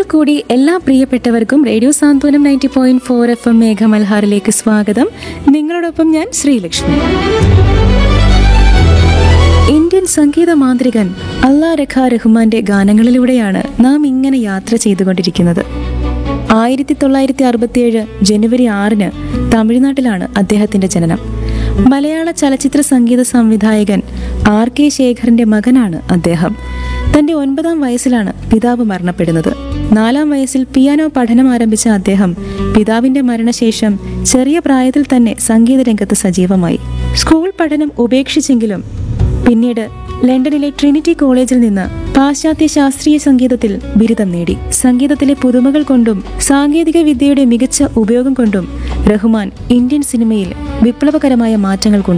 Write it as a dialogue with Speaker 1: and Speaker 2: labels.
Speaker 1: കൂടി എല്ലാ പ്രിയപ്പെട്ടവർക്കും radio Santhwanam ninety point four F M മേഘമൽഹാറിലേക്ക് സ്വാഗതം നിങ്ങളോടൊപ്പം ഞാൻ ശ്രീലക്ഷ്മി ഇന്ത്യൻ സംഗീത മാന്ത്രികൻ അല്ലാ രഖ റഹ്മാന്റെ ഗാനങ്ങളിലൂടെയാണ് നാം ഇങ്ങനെ യാത്ര ചെയ്തുകൊണ്ടിരിക്കുന്നത് ആയിരത്തി തൊള്ളായിരത്തി അറുപത്തിയേഴ് ജനുവരി ആറിന് തമിഴ്നാട്ടിലാണ് അദ്ദേഹത്തിന്റെ ജനനം മലയാള ചലച്ചിത്ര സംഗീത സംവിധായകൻ ആർ കെ ശേഖറിന്റെ മകനാണ് അദ്ദേഹം തന്റെ ഒൻപതാം വയസ്സിലാണ് പിതാവ് മരണപ്പെടുന്നത് നാലാം വയസ്സിൽ പിയാനോ പഠനം ആരംഭിച്ച അദ്ദേഹം പിതാവിന്റെ മരണശേഷം ചെറിയ പ്രായത്തിൽ തന്നെ സംഗീത രംഗത്ത് സജീവമായി സ്കൂൾ പഠനം ഉപേക്ഷിച്ചെങ്കിലും പിന്നീട് ലണ്ടനിലെ ട്രിനിറ്റി കോളേജിൽ നിന്ന് പാശ്ചാത്യ ശാസ്ത്രീയ സംഗീതത്തിൽ ബിരുദം നേടി സംഗീതത്തിലെ പുതുമകൾ കൊണ്ടും സാങ്കേതിക വിദ്യയുടെ മികച്ച ഉപയോഗം കൊണ്ടും റഹ്മാൻ ഇന്ത്യൻ സിനിമയിൽ വിപ്ലവകരമായ മാറ്റങ്ങൾ കൊണ്ടുവന്നു